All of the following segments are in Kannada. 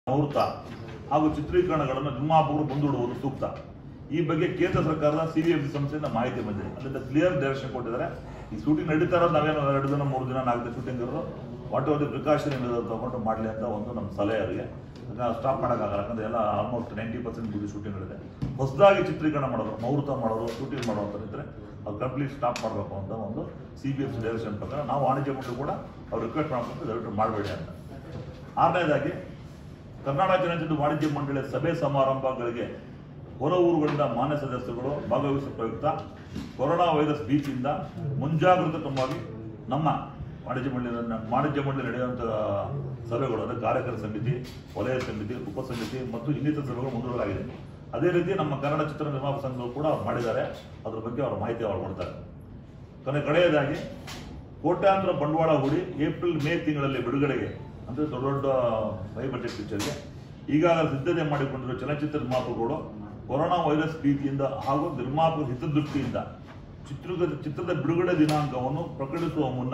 ಮುಹೂರ್ತ ಹಾಗೂ ಚಿತ್ರೀಕರಣಗಳನ್ನು ನಿರ್ಮಾಪಕರು ಮುಂದೂಡುವುದು ಸೂಕ್ತ ಈ ಬಗ್ಗೆ ಕೇಂದ್ರ ಸರ್ಕಾರದ ಸಿಬಿಎಫ್ಸಿ ಸಂಸ್ಥೆಯಿಂದ ಮಾಹಿತಿ ಬಂದಿದೆ ಅಲ್ಲಿಂದ ಕ್ಲಿಯರ್ ಡೈರೆಕ್ಷನ್ ಕೊಟ್ಟಿದ್ದಾರೆ ಈ ಶೂಟಿಂಗ್ ನಡೀತಾ ಇರೋದು ನಾವೇನು ಎರಡು ದಿನ ಮೂರು ದಿನ ನಾಲ್ಕು ದಿನ ಶೂಟಿಂಗ್ ಇರೋದು ವಾಟ್ ಎವರ್ ದಿ ಪ್ರಿಕಾಷನ್ ತಗೊಂಡು ಮಾಡಲಿ ಅಂತ ಒಂದು ನಮ್ಮ ಸಲಹೆ ಅವರಿಗೆ ಸ್ಟಾಪ್ ಮಾಡೋಕ್ಕಾಗಲ್ಲ ಯಾಕಂದ್ರೆ ಎಲ್ಲ ಆಲ್ಮೋಸ್ಟ್ ನೈಂಟಿ ಪರ್ಸೆಂಟ್ ಮುಗಿದು ಶೂಟಿಂಗ್ಗಳಿದೆ ಹೊಸದಾಗಿ ಚಿತ್ರೀಕರಣ ಮಾಡೋದು ಮುಹೂರ್ತ ಮಾಡೋದು ಶೂಟಿಂಗ್ ಮಾಡೋದು ಇದ್ರೆ ಅದು ಕಂಪ್ಲೀಟ್ ಸ್ಟಾಪ್ ಮಾಡಬೇಕು ಅಂತ ಒಂದು C B F C direction ಪ್ರಕಾರ ನಾವು ವಾಣಿಜ್ಯ ಮಂಡಳಿ ಕೂಡ ಅವ್ರು ರಿಕ್ವೆಸ್ಟ್ ಮಾಡ್ಕೊಂಡು ದಯವಿಟ್ಟು ಮಾಡಬೇಡಿ ಅಂತ ಆರನೇದಾಗಿ ಕರ್ನಾಟಕ ಚಲನಚಿತ್ರ ವಾಣಿಜ್ಯ ಮಂಡಳಿಯ ಸಭೆ ಸಮಾರಂಭಗಳಿಗೆ ಹೊರ ಊರುಗಳಿಂದ ಮಾನ್ಯ ಸದಸ್ಯರುಗಳು ಭಾಗವಹಿಸುವ ಪ್ರಯುಕ್ತ ಕೊರೋನಾ ವೈರಸ್ ಭೀತಿಯಿಂದ ಮುಂಜಾಗ್ರತಾ ಕ್ರಮವಾಗಿ ನಮ್ಮ ವಾಣಿಜ್ಯ ಮಂಡಳಿ ವಾಣಿಜ್ಯ ಮಂಡಳಿ ನಡೆಯುವಂಥ ಸಭೆಗಳು ಅಂದರೆ ಕಾರ್ಯಕರ ಸಮಿತಿ ವಲಯ ಸಮಿತಿ ಉಪ ಸಮಿತಿ ಮತ್ತು ಇನ್ನಿತರ ಸಭೆಗಳು ಮುಂದೂಡಲಾಗಿದೆ ಅದೇ ರೀತಿ ನಮ್ಮ ಕನ್ನಡ ಚಿತ್ರ ನಿರ್ಮಾಪಕ ಸಂಘಗಳು ಕೂಡ ಮಾಡಿದ್ದಾರೆ ಅದ್ರ ಬಗ್ಗೆ ಅವರ ಮಾಹಿತಿ ಅವರು ಕೊಡ್ತಾರೆ ಕೊನೆ ಕಡೆಯದಾಗಿ ಕೋಟ್ಯಾಂತರ ಬಂಡವಾಳ ಹೂಡಿ ಏಪ್ರಿಲ್ ಮೇ ತಿಂಗಳಲ್ಲಿ ಬಿಡುಗಡೆಗೆ ಅಂದರೆ ದೊಡ್ಡ ದೊಡ್ಡ ಹೈ ಬಜೆಟ್ ಪಿಕ್ಚರ್ಗೆ ಈಗಾಗಲೇ ಸಿದ್ಧತೆ ಮಾಡಿಕೊಂಡಿರುವ ಚಲನಚಿತ್ರ ನಿರ್ಮಾಪಕರು ಕೊರೋನಾ ವೈರಸ್ ಭೀತಿಯಿಂದ ಹಾಗೂ ನಿರ್ಮಾಪಕ ಹಿತದೃಷ್ಟಿಯಿಂದ ಚಿತ್ರದ ಚಿತ್ರದ ಬಿಡುಗಡೆ ದಿನಾಂಕವನ್ನು ಪ್ರಕಟಿಸುವ ಮುನ್ನ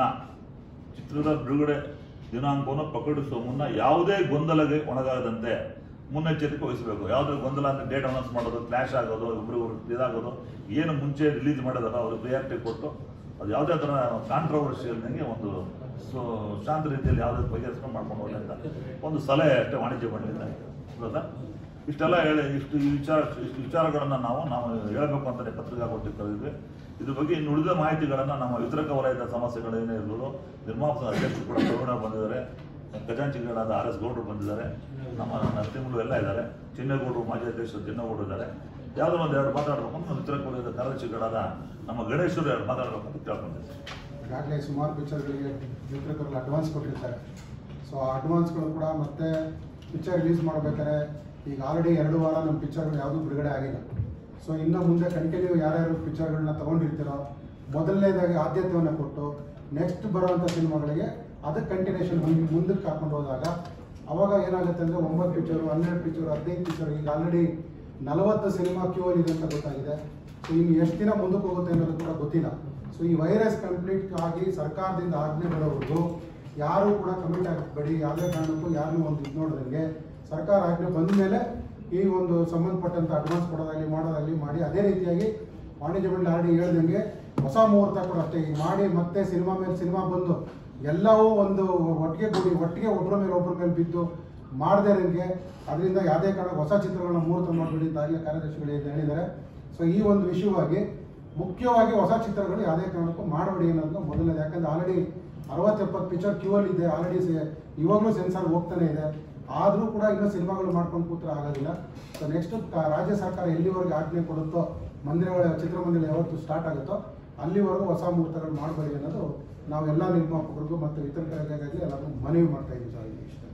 ಚಿತ್ರದ ಬಿಡುಗಡೆ ದಿನಾಂಕವನ್ನು ಪ್ರಕಟಿಸುವ ಮುನ್ನ ಯಾವುದೇ ಗೊಂದಲಗೆ ಒಳಗಾಗದಂತೆ ಮುನ್ನೆಚ್ಚರಿಕೆ ವಹಿಸಬೇಕು ಯಾವುದೇ ಗೊಂದಲ ಅಂದ್ರೆ ಡೇಟ್ ಅನೌನ್ಸ್ ಮಾಡೋದು ಕ್ಲಾಶ್ ಆಗೋದು ಒಬ್ರು ಇದಾಗೋದು ಏನು ಮುಂಚೆ ರಿಲೀಸ್ ಮಾಡೋದಲ್ಲ ಅವರು ಪ್ರಿಯಾರಿಟಿ ಕೊಟ್ಟು ಅದು ಯಾವುದೇ ಥರ ಕಾಂಟ್ರವರ್ಷಿಯಲ್ದಂಗೆ ಒಂದು ಸೊ ಶಾಂತ ರೀತಿಯಲ್ಲಿ ಯಾವುದೇ ಬಗೆಹರಿಸ್ಕೊಂಡು ಮಾಡ್ಕೊಂಡು ಹೋಗಲಿ ಅಂತ ಒಂದು ಸಲಹೆ ಅಷ್ಟೇ ವಾಣಿಜ್ಯ ಮಂಡಳಿಯಿಂದ ಹೌದಾ ಇಷ್ಟೆಲ್ಲ ಹೇಳಿ ಇಷ್ಟು ಈ ವಿಚಾರ ಇಷ್ಟು ವಿಚಾರಗಳನ್ನು ನಾವು ನಾವು ಹೇಳಬೇಕು ಅಂತಲೇ ಪತ್ರಿಕಾಗೋಷ್ಠಿ ಕರೆದಿದ್ವಿ ಇದ್ರ ಬಗ್ಗೆ ಇನ್ನು ಉಳಿದ ಮಾಹಿತಿಗಳನ್ನು ನಮ್ಮ ವಿತರಕ ವಲಯದ ಸಮಸ್ಯೆಗಳೇನೇ ಇರ್ಬೋದು ನಿರ್ಮಾಪಕ ಅಧ್ಯಕ್ಷರು ಕೂಡ ಪ್ರವೀಣ ಬಂದಿದ್ದಾರೆ ಖಜಾಂಚಿಗಳಾದ ಆರ್ ಎಸ್ ಗೌಡರು ಬಂದಿದ್ದಾರೆ ನಮ್ಮ ನರಸಿಂಹಗಳು ಎಲ್ಲ ಇದ್ದಾರೆ ಚಿನ್ನಗೌಡರು ಮಾಜಿ ಅಧ್ಯಕ್ಷರು ಚಿನ್ನಗೌಡರು ಇದ್ದಾರೆ ಯಾವುದೋ ಒಂದು ಎರಡು ಮಾತಾಡಬೇಕು ಅಂತ ನಮ್ಮ ವಿತರಕ ವಲಯದ ಕಾರ್ಯದರ್ಶಿಗಳಾದ ನಮ್ಮ ಗಣೇಶರು ಎರಡು ಮಾತಾಡಬೇಕು ಅಂತ ಕೇಳ್ಕೊಂಡಿದ್ದೀವಿ ಈಗಾಗಲೇ ಸುಮಾರು ಪಿಕ್ಚರ್ಗಳಿಗೆ ವಿತರಕರಲ್ಲಿ ಅಡ್ವಾನ್ಸ್ ಕೊಟ್ಟಿರ್ತಾರೆ ಸೊ ಆ ಅಡ್ವಾನ್ಸ್ಗಳು ಕೂಡ ಮತ್ತೆ ಪಿಕ್ಚರ್ ರಿಲೀಸ್ ಮಾಡಬೇಕಾದ್ರೆ ಈಗ ಆಲ್ರೆಡಿ ಎರಡು ವಾರ ನಮ್ಮ ಪಿಕ್ಚರ್ಗಳು ಯಾವುದೂ ಬಿಡುಗಡೆ ಆಗಿಲ್ಲ ಸೊ ಇನ್ನು ಮುಂದೆ ಕಂಟಿನ್ಯೂ ಯಾರ್ಯಾರು ಪಿಕ್ಚರ್ಗಳನ್ನ ತೊಗೊಂಡಿರ್ತೀರೋ ಮೊದಲನೇದಾಗಿ ಆದ್ಯತೆಯನ್ನು ಕೊಟ್ಟು ನೆಕ್ಸ್ಟ್ ಬರುವಂಥ ಸಿನಿಮಾಗಳಿಗೆ ಅದಕ್ಕೆ ಕಂಟಿನ್ಯೂಷನ್ ಮುಂದಕ್ಕೆ ಹಾಕೊಂಡು ಹೋದಾಗ ಅವಾಗ ಏನಾಗುತ್ತೆ ಅಂದರೆ ಒಂಬತ್ತು ಪಿಕ್ಚರು ಹನ್ನೆರಡು ಪಿಕ್ಚರು ಹದಿನೈದು ಪಿಕ್ಚರ್ ಈಗ ಆಲ್ರೆಡಿ ನಲವತ್ತು ಸಿನಿಮಾ ಕ್ಯೂ ಇದೆ ಅಂತ ಗೊತ್ತಾಗಿದೆ ಸೊ ಇನ್ನು ಎಷ್ಟು ದಿನ ಮುಂದಕ್ಕೆ ಹೋಗುತ್ತೆ ಅನ್ನೋದು ಕೂಡ ಗೊತ್ತಿಲ್ಲ ಸೊ ಈ ವೈರಸ್ ಕಂಪ್ಲೀಟ್ ಆಗಿ ಸರ್ಕಾರದಿಂದ ಆಜ್ಞೆ ಬರೋವರೆಗೂ ಯಾರು ಕೂಡ ಕಮಿಟ್ ಆಗಬೇಡಿ ಯಾವುದೇ ಕಾರಣಕ್ಕೂ ಯಾರನ್ನೂ ಒಂದು ಇದು ನೋಡ್ದಂಗೆ ಸರ್ಕಾರ ಆಜ್ಞೆ ಬಂದ ಮೇಲೆ ಈ ಒಂದು ಸಂಬಂಧಪಟ್ಟಂತ ಅಡ್ವಾನ್ಸ್ ಕೊಡೋದಾಗಲಿ ಮಾಡೋದಾಗಲಿ ಮಾಡಿ ಅದೇ ರೀತಿಯಾಗಿ ವಾಣಿಜ್ಯ ಮಂಡಳಿ ಆಲ್ರೆಡಿ ಹೇಳ್ದಂಗೆ ಹೊಸ ಮುಹೂರ್ತ ಕೂಡ ಅಷ್ಟೇ ಈಗ ಮಾಡಿ ಮತ್ತೆ ಸಿನಿಮಾ ಮೇಲೆ ಸಿನಿಮಾ ಬಂದು ಎಲ್ಲವೂ ಒಂದು ಒಟ್ಟಿಗೆ ಕೂಡಿ ಒಟ್ಟಿಗೆ ಒಬ್ಬರ ಮೇಲೆ ಒಬ್ಬರ ಮೇಲೆ ಬಿದ್ದು ಮಾಡದೇ ಇರೋಂಗೆ ಅದರಿಂದ ಯಾವುದೇ ಕಾರಣ ಹೊಸ ಚಿತ್ರಗಳನ್ನ ಮುಹೂರ್ತ ಮಾಡಬೇಡಿ ಅಂತ ಆಗಲೇ ಕಾರ್ಯದರ್ಶಿಗಳು ಇದು ಹೇಳಿದ್ದಾರೆ ಸೊ ಈ ಒಂದು ವಿಷಯವಾಗಿ ಮುಖ್ಯವಾಗಿ ಹೊಸ ಚಿತ್ರಗಳು ಯಾವುದೇ ಕಾರಣಕ್ಕೂ ಮಾಡಬೇಡಿ ಅನ್ನೋದು ಮೊದಲನೇದು ಯಾಕಂದ್ರೆ ಆಲ್ರೆಡಿ ಅರವತ್ತೆಪ್ಪತ್ತು ಪಿಕ್ಚರ್ ಕ್ಯೂ ಅಲ್ಲಿ ಇದೆ ಆಲ್ರೆಡಿ ಇವಾಗಲೂ ಸೆನ್ಸಾರ್ ಹೋಗ್ತಾನೆ ಇದೆ ಆದರೂ ಕೂಡ ಇನ್ನೂ ಸಿನಿಮಾಗಳು ಮಾಡ್ಕೊಂಡು ಕೂತ್ರೆ ಆಗೋದಿಲ್ಲ ಸೊ ನೆಕ್ಸ್ಟ್ ರಾಜ್ಯ ಸರ್ಕಾರ ಎಲ್ಲಿವರೆಗೆ ಆಜ್ಞೆ ಕೊಡುತ್ತೋ ಮಂದಿರಗಳ ಚಿತ್ರಮಂದಿರ ಯಾವತ್ತು ಸ್ಟಾರ್ಟ್ ಆಗುತ್ತೋ ಅಲ್ಲಿವರೆಗೂ ಹೊಸ ಮುಹೂರ್ತಗಳು ಮಾಡಬೇಡಿ ಅನ್ನೋದು ನಾವು ಎಲ್ಲ ನಿರ್ಮಾಪಕರಿಗೂ ಮತ್ತು ವಿತರಕರಿಗಾಗಿ ಎಲ್ಲರಿಗೂ ಮನವಿ ಮಾಡ್ತಾ ಇದ್ದೀವಿ ಸರ್ ಈ ವಿಷಯದಲ್ಲಿ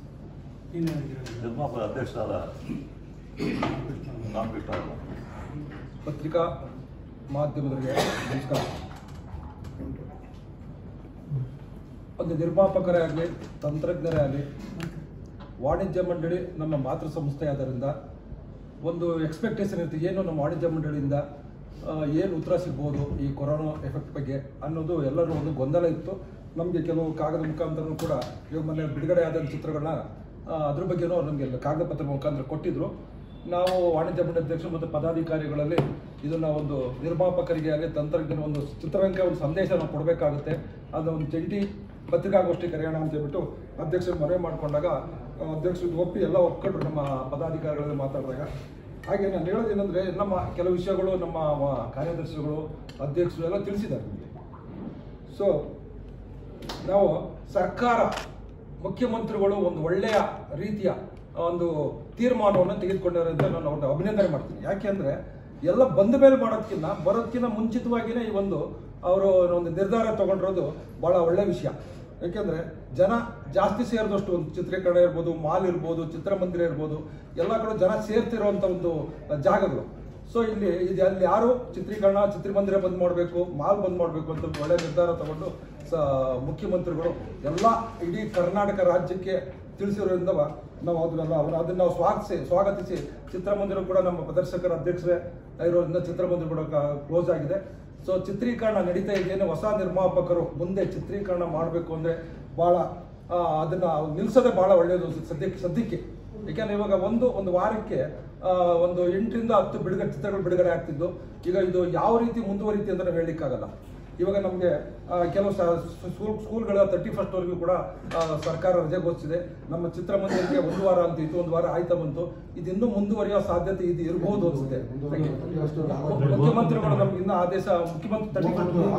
ನಿರ್ಮಾಪಕ ಅಧ್ಯಕ್ಷರಾದ ರಾಮಕೃಷ್ಣ ಅವರು ಪತ್ರಿಕಾ ಮಾಧ್ಯಮದವರಿಗೆ ನಮಸ್ಕಾರ ಒಂದು ನಿರ್ಮಾಪಕರೇ ಆಗಲಿ ತಂತ್ರಜ್ಞರೇ ಆಗಲಿ ವಾಣಿಜ್ಯ ಮಂಡಳಿ ನಮ್ಮ ಮಾತೃ ಸಂಸ್ಥೆ ಆದ್ದರಿಂದ ಒಂದು ಎಕ್ಸ್ಪೆಕ್ಟೇಷನ್ ಇರುತ್ತೆ ಏನು ನಮ್ಮ ವಾಣಿಜ್ಯ ಮಂಡಳಿಯಿಂದ ಆ, ಏನು ಉತ್ತರ ಸಿಗ್ಬೋದು ಈ ಕೊರೋನಾ ಎಫೆಕ್ಟ್ ಬಗ್ಗೆ ಅನ್ನೋದು ಎಲ್ಲರೂ ಒಂದು ಗೊಂದಲ ಇತ್ತು ನಮಗೆ ಕೆಲವು ಕಾಗದ ಮುಖಾಂತರನೂ ಕೂಡ ಇವಾಗ ಮೊನ್ನೆ ಬಿಡುಗಡೆ ಆದ ಚಿತ್ರಗಳನ್ನ ಆ, ಅದ್ರ ಬಗ್ಗೆನೂ ಅವ್ರು ನಮಗೆ ಕಾಗದ ಪತ್ರ ಮುಖಾಂತರ ಕೊಟ್ಟಿದ್ರು ನಾವು ವಾಣಿಜ್ಯ ಮಂಡಳಿ ಅಧ್ಯಕ್ಷರು ಮತ್ತು ಪದಾಧಿಕಾರಿಗಳಲ್ಲಿ ಇದನ್ನ ಒಂದು ನಿರ್ಮಾಪಕರಿಗೆ ಆಗಲಿ ತಂತ್ರಜ್ಞರ ಒಂದು ಚಿತ್ರರಂಗಕ್ಕೆ ಒಂದು ಸಂದೇಶ ನಾವು ಕೊಡಬೇಕಾಗುತ್ತೆ ಅದನ್ನ ಒಂದು ಜಂಟಿ ಪತ್ರಿಕಾಗೋಷ್ಠಿ ಕರೆಯೋಣ ಅಂತ ಹೇಳ್ಬಿಟ್ಟು ಅಧ್ಯಕ್ಷರು ಮನವಿ ಮಾಡಿಕೊಂಡಾಗ ಅಧ್ಯಕ್ಷರು ಇದು ಒಪ್ಪಿ ಎಲ್ಲ ಒಪ್ಕೊಂಡ್ರು ನಮ್ಮ ಪದಾಧಿಕಾರಿಗಳಲ್ಲಿ ಮಾತಾಡಿದಾಗ ಹಾಗೆ ನಾನು ಹೇಳೋದೇನೆಂದ್ರೆ ನಮ್ಮ ಕೆಲವು ವಿಷಯಗಳು ನಮ್ಮ ವ- ಕಾರ್ಯದರ್ಶಿಗಳು ಅಧ್ಯಕ್ಷರು ಎಲ್ಲ ತಿಳಿಸಿದ್ದಾರೆ ನಮಗೆ ಸೊ ನಾವು ಸರ್ಕಾರ ಮುಖ್ಯಮಂತ್ರಿಗಳು ಒಂದು ಒಳ್ಳೆಯ ರೀತಿಯ ಒಂದು ತೀರ್ಮಾನವನ್ನು ತೆಗೆದುಕೊಂಡಾರೆ ಅಂತ ನಾನು ಅವ್ರನ್ನ ಅಭಿನಂದನೆ ಮಾಡ್ತೀನಿ ಯಾಕೆಂದ್ರೆ ಎಲ್ಲ ಬಂದ ಮೇಲೆ ಮಾಡೋದಕ್ಕಿಂತ ಬರೋದಕ್ಕಿಂತ ಮುಂಚಿತವಾಗಿಯೇ ಈ ಒಂದು ಅವರು ಒಂದು ನಿರ್ಧಾರ ತಗೊಂಡಿರೋದು ಬಹಳ ಒಳ್ಳೆ ವಿಷಯ ಯಾಕೆಂದ್ರೆ ಜನ ಜಾಸ್ತಿ ಸೇರಿದಷ್ಟು ಒಂದು ಚಿತ್ರೀಕರಣ ಇರ್ಬೋದು ಮಾಲ್ ಇರ್ಬೋದು ಚಿತ್ರಮಂದಿರ ಇರ್ಬೋದು ಎಲ್ಲ ಕಡೆ ಜನ ಸೇರ್ತಿರುವಂತ ಒಂದು ಜಾಗಗಳು ಸೊ ಇಲ್ಲಿ ಇದು ಅಲ್ಲಿ ಯಾರು ಚಿತ್ರೀಕರಣ ಚಿತ್ರಮಂದಿರ ಬಂದ್ ಮಾಡಬೇಕು ಮಾಲ್ ಬಂದ್ ಮಾಡಬೇಕು ಅಂತ ಒಂದು ಒಳ್ಳೆ ನಿರ್ಧಾರ ತಗೊಂಡು ಸ ಮುಖ್ಯಮಂತ್ರಿಗಳು ಎಲ್ಲ ಇಡೀ ಕರ್ನಾಟಕ ರಾಜ್ಯಕ್ಕೆ ತಿಳಿಸಿರೋದ್ರಿಂದ ನಾವು ಅದನ್ನೆಲ್ಲ ಅವರು ಅದನ್ನ ನಾವು ಸ್ವಾಗತಿಸಿ ಸ್ವಾಗತಿಸಿ ಚಿತ್ರಮಂದಿರ ಕೂಡ ನಮ್ಮ ಪ್ರದರ್ಶಕರ ಅಧ್ಯಕ್ಷರೇ ಇರೋದ್ರಿಂದ ಚಿತ್ರಮಂದಿರ ಕೂಡ ಕ್ಲೋಸ್ ಆಗಿದೆ ಸೊ ಚಿತ್ರೀಕರಣ ನಡೀತಾ ಇದೆಯೇನು ಹೊಸ ನಿರ್ಮಾಪಕರು ಮುಂದೆ ಚಿತ್ರೀಕರಣ ಮಾಡಬೇಕು ಅಂದ್ರೆ ಬಹಳ ಆ, ಅದನ್ನ ನಿಲ್ಸೋದೇ ಬಹಳ ಒಳ್ಳೆಯದು ಸದ್ಯಕ್ಕೆ ಸದ್ಯಕ್ಕೆ ಯಾಕೆಂದ್ರೆ ಇವಾಗ ಒಂದು ಒಂದು ವಾರಕ್ಕೆ ಆ, ಒಂದು ಎಂಟರಿಂದ ಹತ್ತು ಬಿಡುಗಡೆ ಚಿತ್ರಗಳು ಬಿಡುಗಡೆ ಆಗ್ತಿದ್ದು ಈಗ ಇದು ಯಾವ ರೀತಿ ಮುಂದುವರಿತಿ ಅಂತ ನಾವು ಹೇಳಲಿಕ್ಕಾಗಲ್ಲ ಇವಾಗ ನಮಗೆ ಕೆಲವು ಸ- ಸ್ಕೂಲ್ ಸ್ಕೂಲ್ಗಳ ತರ್ಟಿ ಫಸ್ಟ್ವರೆಗೂ ಕೂಡ ಆ, ಸರ್ಕಾರ ರಜೆ ಘೋಷಿಸಿದೆ ನಮ್ಮ ಚಿತ್ರಮಂದಿರಕ್ಕೆ ಒಂದು ವಾರ ಅಂತ ಇತ್ತು ಒಂದು ವಾರ ಆಯ್ತಾ ಬಂತು ಇದು ಇನ್ನೂ ಮುಂದುವರಿಯೋ ಸಾಧ್ಯತೆ ಇದು ಇರಬಹುದು ಅನ್ಸುತ್ತೆ ಯಾಕೆ? ಮುಖ್ಯಮಂತ್ರಿಗಳು ನಮ್ಗೆ ಇನ್ನ ಆದೇಶ ಮುಖ್ಯಮಂತ್ರಿ ತರ್ಟಿ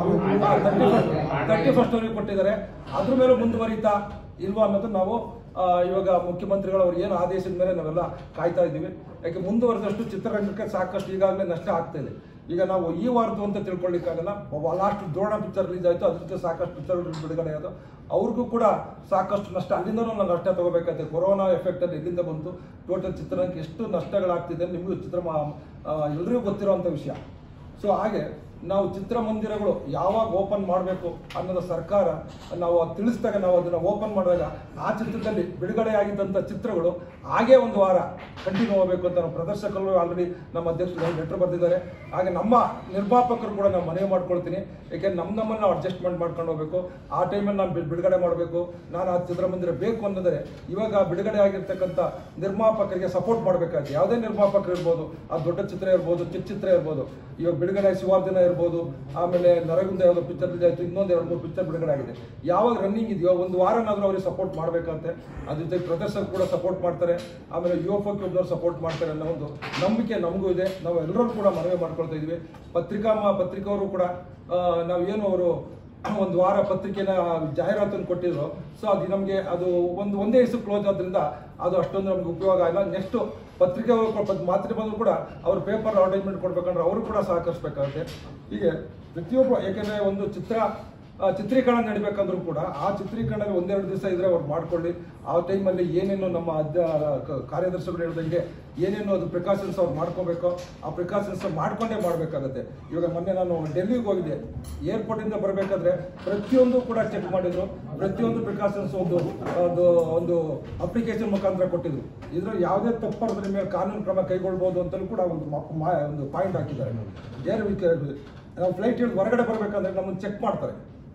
ತರ್ಟಿ ಫಸ್ಟ್ ವರೆಗೂ ಕೊಟ್ಟಿದ್ದಾರೆ ಅದ್ರ ಮೇಲೆ ಮುಂದುವರಿತಾ ಇಲ್ವಾ ಅನ್ನೋದು ನಾವು ಆ, ಇವಾಗ ಮುಖ್ಯಮಂತ್ರಿಗಳು ಅವ್ರು ಏನು ಆದೇಶದ ಮೇಲೆ ನಾವೆಲ್ಲ ಕಾಯ್ತಾ ಇದ್ದೀವಿ ಯಾಕೆ ಮುಂದುವರೆದಷ್ಟು ಚಿತ್ರರಂಗಕ್ಕೆ ಸಾಕಷ್ಟು ಈಗಾಗಲೇ ನಷ್ಟ ಆಗ್ತಾ ಇದೆ ಈಗ ನಾವು ಈ ವಾರದ್ದು ಅಂತ ತಿಳ್ಕೊಳ್ಳಿಕ್ಕಾಗಲ್ಲ ಲಾಸ್ಟ್ ದ್ರೋಣ ಪಿಕ್ಚರ್ ರಿಲೀಸ್ ಆಯಿತು ಅದ್ರ ಜೊತೆ ಸಾಕಷ್ಟು ಪಿಕ್ಚರ್ ಬಿಡುಗಡೆ ಆಯಿತು ಅವ್ರಿಗೂ ಕೂಡ ಸಾಕಷ್ಟು ನಷ್ಟ ಅಲ್ಲಿಂದನೂ ನಾವು ನಷ್ಟ ತಗೋಬೇಕಾಗುತ್ತೆ ಕೊರೋನಾ ಎಫೆಕ್ಟ್ ಅಲ್ಲಿ ಎಲ್ಲಿಂದ ಬಂತು ಟೋಟಲ್ ಚಿತ್ರರಂಗಕ್ಕೆ ಎಷ್ಟು ನಷ್ಟಗಳಾಗ್ತಿದೆ ನಿಮಗೂ ಚಿತ್ರ ಎಲ್ರಿಗೂ ಗೊತ್ತಿರೋಂಥ ವಿಷಯ ಸೊ ಹಾಗೆ ನಾವು ಚಿತ್ರಮಂದಿರಗಳು ಯಾವಾಗ ಓಪನ್ ಮಾಡಬೇಕು ಅನ್ನೋದು ಸರ್ಕಾರ ನಾವು ಅದ್ ತಿಳಿಸಿದಾಗ ನಾವು ಅದನ್ನು ಓಪನ್ ಮಾಡಿದಾಗ ಆ ಚಿತ್ರದಲ್ಲಿ ಬಿಡುಗಡೆ ಆಗಿದ್ದಂಥ ಚಿತ್ರಗಳು ಹಾಗೇ ಒಂದು ವಾರ ಕಂಟಿನ್ಯೂ ಹೋಗಬೇಕು ಅಂತ ನಾವು ಪ್ರದರ್ಶಕರು ಆಲ್ರೆಡಿ ನಮ್ಮ ಅಧ್ಯಕ್ಷರು ಲೆಟರ್ ಬರೆದಿದ್ದಾರೆ ಹಾಗೆ ನಮ್ಮ ನಿರ್ಮಾಪಕರು ಕೂಡ ನಾವು ಮನವಿ ಮಾಡ್ಕೊಳ್ತೀನಿ ಯಾಕೆಂದ್ರೆ ನಮ್ಮ ನಮ್ಮನ್ನು ನಾವು ಅಡ್ಜಸ್ಟ್ಮೆಂಟ್ ಮಾಡ್ಕೊಂಡು ಹೋಗಬೇಕು ಆ ಟೈಮಲ್ಲಿ ನಾನು ಬಿಡುಗಡೆ ಮಾಡಬೇಕು ನಾನು ಆ ಚಿತ್ರಮಂದಿರ ಬೇಕು ಅನ್ನೋದರೆ ಇವಾಗ ಬಿಡುಗಡೆ ಆಗಿರ್ತಕ್ಕಂಥ ನಿರ್ಮಾಪಕರಿಗೆ ಸಪೋರ್ಟ್ ಮಾಡಬೇಕಾಗುತ್ತೆ ಯಾವುದೇ ನಿರ್ಮಾಪಕರು ಇರ್ಬೋದು ಆ ದೊಡ್ಡ ಚಿತ್ರ ಇರ್ಬೋದು ಚಿಕ್ಕ ಚಿತ್ರ ಇರ್ಬೋದು ಇವಾಗ ಬಿಡುಗಡೆ ಶಿವಾರ್ಜನ ಇರ್ಬೋದು ಆಮೇಲೆ ನರಗುಂದ ಯಾವುದೋ ಪಿಕ್ಚರ್ ಆಯಿತು ಇನ್ನೊಂದು ಎರಡು ಮೂರು ಪಿಕ್ಚರ್ ಬಿಡುಗಡೆ ಆಗಿದೆ ಯಾವಾಗ ರನ್ನಿಂಗ್ ಇದೆಯೋ ಒಂದು ವಾರನಾದ್ರೂ ಅವ್ರಿಗೆ ಸಪೋರ್ಟ್ ಮಾಡಬೇಕಂತೆ ಅದ್ರ ಜೊತೆ ಪ್ರದರ್ಶಕರು ಕೂಡ ಸಪೋರ್ಟ್ ಮಾಡ್ತಾರೆ ಆಮೇಲೆ ಯು ಎಫ್ ಒಬ್ನವ್ರು ಸಪೋರ್ಟ್ ಮಾಡ್ತಾರೆ ಅನ್ನೋ ಒಂದು ನಂಬಿಕೆ ನಮಗೂ ಇದೆ ನಾವು ಎಲ್ಲರೂ ಕೂಡ ಮನವಿ ಮಾಡ್ಕೊಳ್ತಾ ಇದ್ವಿ ಪತ್ರಿಕಾ ಮ- ಪತ್ರಿಕೆಯವರು ಕೂಡ ಆ, ನಾವೇನು ಅವರು ಒಂದು ವಾರ ಪತ್ರಿಕೆನ ಜಾಹೀರಾತನ್ನು ಕೊಟ್ಟಿದ್ರು ಸೊ ಅದು ನಮಗೆ ಅದು ಒಂದು ಒಂದೇ ಹೆಸರು ಕ್ಲೋಸ್ ಆದ್ರಿಂದ ಅದು ಅಷ್ಟೊಂದು ನಮ್ಗೆ ಉಪಯೋಗ ಇಲ್ಲ ನೆಕ್ಸ್ಟ್ ಪತ್ರಿಕೆ ಮಾಧ್ಯಮದವರು ಕೂಡ ಅವ್ರು ಪೇಪರ್ ಅಡ್ವರ್ಟೈಸ್ಮೆಂಟ್ ಕೊಡ್ಬೇಕಂದ್ರೆ ಅವರು ಕೂಡ ಸಹಕರಿಸಬೇಕಾಗುತ್ತೆ ಹೀಗೆ ಪ್ರತಿಯೊಬ್ಬರು ಯಾಕೆಂದ್ರೆ ಒಂದು ಚಿತ್ರ ಆ, ಚಿತ್ರೀಕರಣ ನಡಿಬೇಕಂದ್ರೂ ಕೂಡ ಆ ಚಿತ್ರೀಕರಣದಲ್ಲಿ ಒಂದೆರಡು ದಿವಸ ಇದ್ರೆ ಅವ್ರು ಮಾಡ್ಕೊಳ್ಳಿ ಆ ಟೈಮಲ್ಲಿ ಏನೇನು ನಮ್ಮ ಅಧ್ಯ ಕ- ಕಾರ್ಯದರ್ಶಿಗಳು ಹೇಳ್ದಂಗೆ ಏನೇನು ಅದು ಪ್ರಿಕಾಷನ್ಸ್ ಅವ್ರು ಮಾಡ್ಕೋಬೇಕೋ ಆ ಪ್ರಿಕಾಷನ್ಸ್ ಮಾಡ್ಕೊಂಡೇ ಮಾಡಬೇಕಾಗತ್ತೆ ಇವಾಗ ಮೊನ್ನೆ ನಾನು ಡೆಲ್ಲಿಗೆ ಹೋಗಿದ್ದೆ ಏರ್ಪೋರ್ಟಿಂದ ಬರಬೇಕಾದ್ರೆ ಪ್ರತಿಯೊಂದು ಕೂಡ ಚೆಕ್ ಮಾಡಿದ್ರು ಪ್ರತಿಯೊಂದು ಪ್ರಿಕಾಷನ್ಸ್ ಒಂದು ಒಂದು ಒಂದು ಅಪ್ಲಿಕೇಶನ್ ಮುಖಾಂತರ ಕೊಟ್ಟಿದ್ರು ಇದ್ರಲ್ಲಿ ಯಾವುದೇ ತಪ್ಪದ್ರ ಮೇಲೆ ಕಾನೂನು ಕ್ರಮ ಕೈಗೊಳ್ಬೋದು ಅಂತಲೂ ಕೂಡ ಒಂದು ಮ- ಮಾ- ಒಂದು ಪಾಯಿಂಟ್ ಹಾಕಿದ್ದಾರೆ ಏರ್ ವಿಕೆ- ನಾವು ಫ್ಲೈಟ್ ಇಳಿದು ಹೊರಗಡೆ ಬರಬೇಕಂದ್ರೆ ನಮ್ಮನ್ನು ಚೆಕ್ ಮಾಡ್ತಾರೆ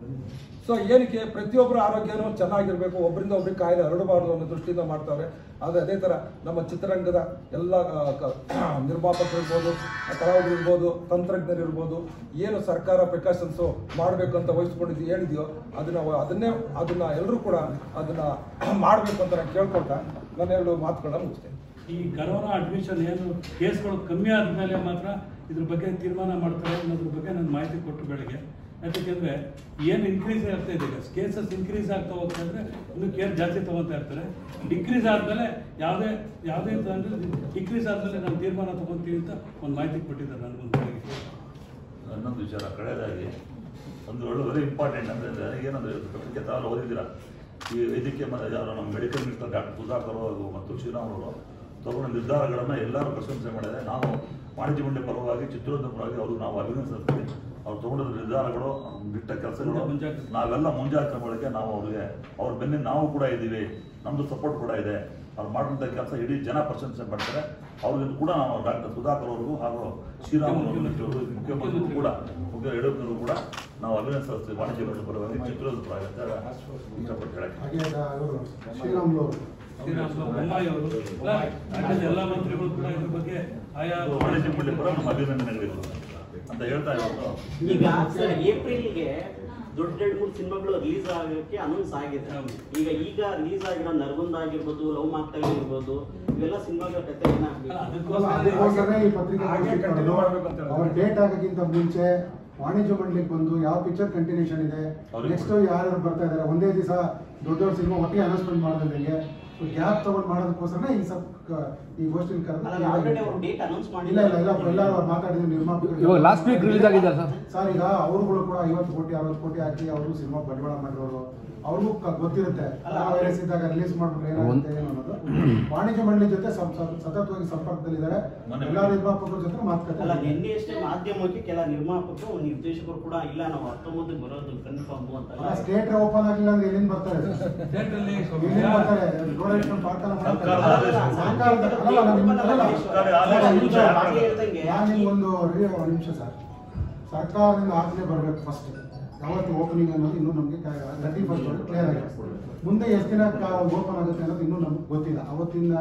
ಸೊ ಏನಕ್ಕೆ ಪ್ರತಿಯೊಬ್ಬರ ಆರೋಗ್ಯನೂ ಚೆನ್ನಾಗಿರ್ಬೇಕು ಒಬ್ಬರಿಂದ ಒಬ್ರಿಗೆ ಕಾಯಿಲೆ ಹರಡಬಾರ್ದು ಅನ್ನೋ ದೃಷ್ಟಿಯಿಂದ ಮಾಡ್ತಾರೆ ಆದರೆ ಅದೇ ಥರ ನಮ್ಮ ಚಿತ್ರರಂಗದ ಎಲ್ಲ ಆ, ಕ- ನಿರ್ಮಾಪಕರು ಇರ್ಬೋದು ಕಲಾವಿದರು ಇರ್ಬೋದು ತಂತ್ರಜ್ಞರು ಇರ್ಬೋದು ಏನು ಸರ್ಕಾರ ಪ್ರಿಕಾಷನ್ಸು ಮಾಡಬೇಕು ಅಂತ ವಹಿಸ್ಕೊಂಡಿದ್ದು ಹೇಳಿದೆಯೋ ಅದನ್ನ ಅದನ್ನೇ ಅದನ್ನ ಎಲ್ಲರೂ ಕೂಡ ಅದನ್ನ ಮಾಡಬೇಕು ಅಂತ ನಾನು ಕೇಳ್ಕೊಳ್ತ ನಾನು ಎರಡು ಮಾತುಗಳನ್ನ ಮುಗಿಸ್ತೇನೆ ಈ ಕರೋನಾ ಅಡ್ಮಿಷನ್ ಏನು ಕೇಸ್ಗಳು ಕಮ್ಮಿ ಆದಮೇಲೆ ಮಾತ್ರ ಇದ್ರ ಬಗ್ಗೆ ತೀರ್ಮಾನ ಮಾಡ್ತಾರೆ ಅನ್ನೋದ್ರ ಬಗ್ಗೆ ನಾನು ಮಾಹಿತಿ ಕೊಟ್ಟು ಬೆಳಗ್ಗೆ ಯಾಕೆಂದ್ರೆ ಏನು ಇನ್ಕ್ರೀಸ್ ಆಗ್ತಾ ಇದೆ ಈಗ ಕೇಸಸ್ ಇನ್ಕ್ರೀಸ್ ಆಗ್ತಾ ಹೋಗ್ತಾ ಇದ್ರೆ ಇನ್ನು ಕೇರ್ ಜಾಸ್ತಿ ತಗೊತಾ ಇರ್ತಾರೆ ಡಿಕ್ರೀಸ್ ಆದಮೇಲೆ ಯಾವುದೇ ಯಾವುದೇ ಅಂದರೆ ಡಿಕ್ರೀಸ್ ಆದಮೇಲೆ ನಾನು ತೀರ್ಮಾನ ತಗೊಂತೀವಿ ಅಂತ ಒಂದು ಮಾಹಿತಿ ಕೊಟ್ಟಿದ್ದಾರೆ ನನಗೊಂದು ಬೆಳಗ್ಗೆ ಇನ್ನೊಂದು ವಿಚಾರ ಕಳೆದಾಗಿ ಒಂದು ಒಳ್ಳೆ ವೆರಿ ಇಂಪಾರ್ಟೆಂಟ್ ಅಂದರೆ ಏನಂದ್ರೆ ಪತ್ರಿಕೆ ತಾವು ಓದಿದ್ದೀರಾ ಈ ವೈದ್ಯಕೀಯ ಮ- ಯಾರು ನಮ್ಮ ಮೆಡಿಕಲ್ ಮಿನಿಸ್ಟರ್ ಡಾಕ್ಟರ್ ಸುಧಾಕರ್ ಅವರು ಮತ್ತು ಶ್ರೀರಾಮ್ ಅವರು ತಗೊಂಡ ನಿರ್ಧಾರಗಳನ್ನು ಎಲ್ಲರೂ ಪ್ರಶಂಸೆ ಮಾಡಿದ್ದಾರೆ ನಾವು ವಾಣಿಜ್ಯ ಮಂಡಳಿ ಪರವಾಗಿ ಚಿತ್ರೋದ್ಯಮ ಪರವಾಗಿ ಅವರು ನಾವು ಅಭಿನಂದಿಸ್ತೀವಿ ಅವ್ರು ತಗೊಂಡಿದ್ದ ನಿರ್ಧಾರಗಳು ಅವ್ರು ಬಿಟ್ಟ ಕೆಲಸಗಳು ಮುಂಜಾಗ್ರತೆ. ನಾವೆಲ್ಲ ಮುಂಜಾಗ್ರತೆ ಮಾಡೋಕ್ಕೆ ನಾವು ಅವ್ರಿಗೆ ಅವ್ರ ಬೆನ್ನಿನ ನಾವು ಕೂಡ ಇದ್ದೀವಿ ನಮ್ಮದು ಸಪೋರ್ಟ್ ಕೂಡ ಇದೆ ಅವ್ರು ಮಾಡುವಂಥ ಕೆಲಸ ಇಡೀ ಜನ ಪ್ರಶಂಸೆ ಮಾಡ್ತಾರೆ ಅವ್ರಿಗೂ ಕೂಡ ನಾವು ಡಾಕ್ಟರ್ ಸುಧಾಕರ್ ಅವ್ರಿಗೂ ಹಾಗೂ ಶ್ರೀರಾಮ್ ಅವರು ಮುಖ್ಯಮಂತ್ರಿಗಳು ಕೂಡ ಮುಖ್ಯ ಯಡಿಯೂರಪ್ಪನವರು ಕೂಡ ನಾವು ಅಭಿನಂದಿಸ್ತೀವಿ ವಾಣಿಜ್ಯ ಮಂಡಳಿ ಪರವಾಗಿ ಚಿತ್ರೋದ್ಯಮ ಪರವಾಗಿ ಅಂತ ಇಷ್ಟಪಟ್ಟು ಹೇಳಕ್ಕೆ ಹಾಗೆ ಇವರು ಶ್ರೀರಾಮ್ಲು ಅವರು ಶ್ರೀರಾಮುಲು ಬೊಮ್ಮಾಯಿ ಅವರು ಎಲ್ಲ ರಾಜ್ಯದ ಎಲ್ಲ ಮಂತ್ರಿಗಳು ಕೂಡ ಇದ್ರ ಬಗ್ಗೆ ಆಯಾ ಅದು ವಾಣಿಜ್ಯ ಮಂಡಳಿ ಪರ ನಮ್ಮ ಅಭಿನಂದನೆಗಳಿರು ಅಂತ ಹೇಳ್ತಾ ಇರೋದು ಈಗ ಸರ್ ಏಪ್ರಿಲ್ಗೆ ದೊಡ್ಡ ಎರಡು ಮೂರು ಸಿನಿಮಾಗಳು ರಿಲೀಸ್ ಆಗೋಕ್ಕೆ ಅನೌನ್ಸ್ ಆಗಿದೆ ಹೌದು. ಈಗ ಈಗ ರಿಲೀಸ್ ಆಗಿರೋ ನರಗುಂದ ಆಗಿರ್ಬೋದು ಲವ್ ಮಾಕ್ತಲ್ ಇರ್ಬೋದು ಇವೆಲ್ಲ ಸಿನಿಮಾಗಳ ಕಥೆ ಏನಾಗ್ಬೇಕು ಅಲ್ಲ, ಅಲ್ಲ, ಅದಕ್ಕೋಸ್ಕರ ಅದಕ್ಕೋಸ್ಕರ ಈ ಪತ್ರಿಕೆ ಹಾಗೆ publish continue ಮಾಡೋದು. ಮಾಡ್ಬೇಕು ಅಂತ ಹೇಳಿದ್ರು. ಅವ್ರ ಡೇಟ್ ಆಗೋಕ್ಕಿಂತ ಮುಂಚೆ ವಾಣಿಜ್ಯ ಮಂಡಳಿಗೆ ಬಂದು ಯಾವ ಪಿಕ್ಚರ್ ಕಂಟಿನ್ಯೂಷನ್ ಇದೆ ಅವ್ರಿಗೆ ನೆಕ್ಸ್ಟ್ ಯಾರ್ಯಾರು ಬರ್ತಾ ಇದ್ದಾರೆ ಒಂದೇ ದಿವಸ ದೊಡ್ಡ ದೊಡ್ಡ ಸಿನಿಮಾ ಒಟ್ಟಿಗೆ ಅನೌನ್ಸ್ಮೆಂಟ್ ಮಾಡೋದಂಗೆ ಗ್ಯಾಪ್ ತಗೊಂಡು ಮಾಡೋದಕ್ಕೋಸ್ಕರ ಈ ಸಬ್ ಈ ಗೋಷ್ಠಿ ಅಲ್ಲ ಆಲ್ರೆಡಿ ಅವರು ಡೇಟ್ ಅನೌನ್ಸ್ ಇಲ್ಲ ಇಲ್ಲ ಇಲ್ಲ ಎಲ್ಲರೂ ಅವ್ರು ಮಾತಾಡಿದ್ರು ನಿರ್ಮಾಪಕರು ಇವಾಗ ಲಾಸ್ಟ್ ವೀಕ್ ರಿಲೀಸ್ ಆಗಿದೆ ಸರ್ ಸರ್ ಈಗ ಅವ್ರುಗಳು ಕೂಡ ಐವತ್ತು ಕೋಟಿ ಅರವತ್ತು ಕೋಟಿ ಹಾಕಿ ಅವರು ಸಿನಿಮಾ ಬಂಡವಾಳ ಮಾಡಿರೋರು ಅವ್ರಿಗೂ ಕ- ಗೊತ್ತಿರುತ್ತೆ ಅಲ್ಲ, ವೈರಸ್ ಇದ್ದಾಗ ರಿಲೀಸ್ ಮಾಡ್ಬಿಟ್ರೆ ಏನಾಗುತ್ತೆ ಏನು ಅನ್ನೋದು ವಾಣಿಜ್ಯ ಮಂಡಳಿ ಜೊತೆ ಸಂ- ಸಂ- ಸತತವಾಗಿ ಸಂಪರ್ಕದಲ್ಲಿದ್ದಾರೆ ಮೊನ್ನೆ ಎಲ್ಲಾ ನಿರ್ಮಾಪಕರ ಜೊತೆ ಮಾತುಕತೆ ಅಲ್ಲ ನಡೆದಿದೆ. ನಿನ್ನೆ ಅಷ್ಟೇ ಮಾಧ್ಯಮಕ್ಕೆ ಕೆಲ ನಿರ್ಮಾಪಕರು ನಿರ್ದೇಶಕರು ಕೂಡ ಇಲ್ಲ ನಾವು ಹತ್ತೊಂಬತ್ತು ಬರೋದು ಕನ್ಫರ್ಮ್ ಅಂತ ಅಲ್ಲ ಸ್ಟೇಟ್ ಓಪನ್ ಆಗಿಲ್ಲ ಅಂದ್ರೆ ಎಲ್ಲಿಂದ ಬರ್ತಾರೆ ಥಿಯೇಟ್ರಲ್ಲಿ ಎಲ್ಲಿಂದ ಬರ್ತಾರೆ ಡೊನೇಷನ್ ಪಾರ್ಕಲ್ಲ ಮಾಡ್ತಾರೆ ಸರ್ಕಾರದ ಆದೇಶ. ಸರ್ಕಾರದ ಅಲ್ಲ, ಅಲ್ಲ, ನಿಮ್ಗೆ ಅಲ್ಲ. ಸರ್ಕಾರಿ ಆದೇಶ ಅಲ್ಲ, ಮುಂಚೆ ನಿಮಿಷ. ಹಾಗೆ ಹೇಳ್ದಂಗೆ ನಾನು ನಿಮ್ಗೆ ಒಂದು ರೀ- ಒಂದು ನಿಮಿಷ ಸರ್ ಸರ್ಕಾರದಿಂದ ಆಜ್ಞೆ ಬರಬೇಕು ಫಸ್ಟ್ ಯಾವತ್ತು ಓಪನಿಂಗ್ ಅನ್ನೋದು ಇನ್ನೂ ನಮಗೆ ತರ್ಟಿ ಫಸ್ಟ್ ಕ್ಲಿಯರ್ ಆಗಿದೆ ಮುಂದೆ ಎಷ್ಟು ದಿನ ಓಪನ್ ಆಗುತ್ತೆ ಅನ್ನೋದು ಇನ್ನೂ ನಮ್ಗೆ ಗೊತ್ತಿಲ್ಲ ಅವತ್ತಿನ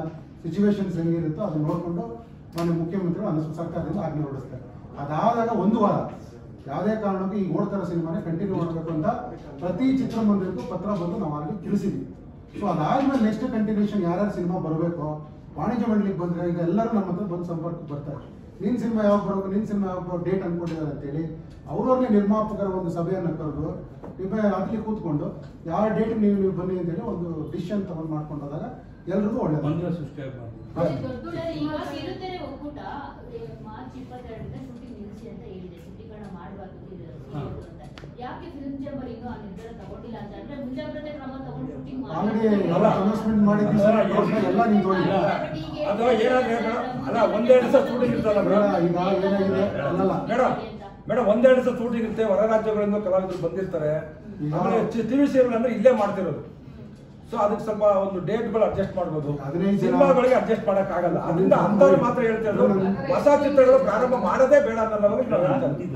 ಸಿಚುವೇಶನ್ಸ್ ಹೆಂಗಿರುತ್ತೋ ಅದನ್ನ ನೋಡಿಕೊಂಡು ಮಾನ್ಯ ಮುಖ್ಯಮಂತ್ರಿಗಳು ಅನ್ನ ಸರ್ಕಾರದಿಂದ ಆಜ್ಞೆ ಹೊರಡಿಸ್ತಾರೆ ಅದಾದಾಗ ಒಂದು ವಾರ ಯಾವುದೇ ಕಾರಣಕ್ಕೂ ಈ ಓಡ್ತಾರ ಸಿನಿಮಾನೇ ಕಂಟಿನ್ಯೂ ಮಾಡಬೇಕು ಅಂತ ಪ್ರತಿ ಚಿತ್ರಮಂದಿರಕ್ಕೂ ಪತ್ರ ಬಂದು ನಾವು ಅಲ್ಲಿ ತಿಳಿಸಿದ್ವಿ ಸೊ ಅದಾದ್ಮೇಲೆ ನೆಕ್ಸ್ಟ್ ಕಂಟಿನ್ಯೂಷನ್ ಯಾರ್ಯಾರು ಸಿನಿಮಾ ಬರಬೇಕು ವಾಣಿಜ್ಯ ಮಂಡಳಿಗೆ ಬಂದ್ರೆ ಈಗ ಎಲ್ಲರೂ ನಮ್ಮ ಹತ್ರ ಬಂದು ಸಂಪರ್ಕಕ್ಕೆ ಬರ್ತಾರೆ ನಿನ್ ಸಿನಿಮಾ ಯಾವಾಗ ಬರಬೇಕು ನಿನ್ ಸಿನಿಮಾ ಯಾವಾಗ ಡೇಟ್ ಅನ್ಕೊಂಡಿದ್ದಾರೆ ಅಂತೇಳಿ ಅವ್ರವ್ರನ್ನೇ ನಿರ್ಮಾಪಕರ ಒಂದು ಸಭೆಯನ್ನು ಕರೆದು ನಿಮ್ಮ ಅಲ್ಲಿ ಕೂತ್ಕೊಂಡು ಯಾವ ಡೇಟ್ ನೀವು ನೀವು ಬನ್ನಿ ಅಂತೇಳಿ ಒಂದು ಡಿಸಿಷನ್ ತಗೊಂಡು ಮಾಡ್ಕೊಂಡು ಹೋದಾಗ ಎಲ್ರಿಗೂ ಒಳ್ಳೇದು ಗೊಂದಲ ಸೃಷ್ಟಿಯಾಗಬಾರ್ದು ಅದೇ ದೊಡ್ಡೂರಲ್ಲಿ ಈಗ ಕಿರುತೆರೆ ಒಕ್ಕೂಟ ಏ, ಮಾರ್ಚ್ ಇಪ್ಪತ್ತೆರಡರಿಂದ ಶೂಟಿಂಗ್ ನಿಲ್ಲಿಸಿ ಅಂತ ಹೇಳಿದೆ ಚಿತ್ರೀಕರಣ ಮಾಡಬಾರ್ದು ಹಾ. ಅಂತ ಯಾಕೆ ಫಿಲ್ಮ್ ಚೇಂಬರ್ ಇನ್ನೂ ಆ ನಿರ್ಧಾರ ತಗೊಂಡಿಲ್ಲ ಅಂತ ಅಂದ್ರೆ ಮುಂಜಾಗ್ರತೆ ಕ್ರಮ ತಗೊಂಡು ಶೂಟಿಂಗ್ ಆಲ್ರೆಡಿ ಎಲ್ಲ ಅನೌನ್ಸ್ಮೆಂಟ್ ಮಾಡಿದ್ದೀವಿ ಸರ್ ಎಲ್ಲ ನಿಮ್ಗೆ ಹೋಗಿದೆ ಅದು ಏನಾದ್ರೆ ಅಲ್ಲ ಒಂದೆರಡು ದಿವಸ ಶೂಟಿಂಗ್ ಇರ್ತಲ್ಲ ಬೇಡ, ಮೇಡಮ್ ಈಗ ಏನಾಗಿದೆ ಅಲ್ಲಲ್ಲ ಮೇಡಮ್ ಮೇಡಮ್ ಒಂದೆರಡು ದಿವಸ ಶೂಟಿಂಗ್ ಇರುತ್ತೆ ಹೊರ ರಾಜ್ಯಗಳಿಂದ ಕಲಾವಿದರು ಬಂದಿರ್ತಾರೆ ಈಗ- ಆಮೇಲೆ ಟಿವಿ ಸೀರಿಯಲ್ ಅಂದ್ರೆ ಇಲ್ಲೇ ಮಾಡ್ತಿರೋದು ಸೊ ಅದಕ್ಕೆ ಸ್ವಲ್ಪ ಒಂದು ಡೇಟ್ಗಳು ಅಡ್ಜಸ್ಟ್ ಮಾಡ್ಬೋದು ಹದಿನೈದು ಜನ- ಸಿನಿಮಾಗಳಿಗೆ ಅಡ್ಜಸ್ಟ್ ಮಾಡಕ್ ಆಗಲ್ಲ ಅದರಿಂದ ಅಂತವ್ರು ಮಾತ್ರ ಹೇಳ್ತಾ ಇರೋದು ಹೊಸ ಚಿತ್ರಗಳು ಪ್ರಾರಂಭ ಮಾಡದೇ ಬೇಡ ಅನ್ನೋದನ್ನ ನಾವು ಹೇಳ್ತಾ ಇದ್ದೀವಿ.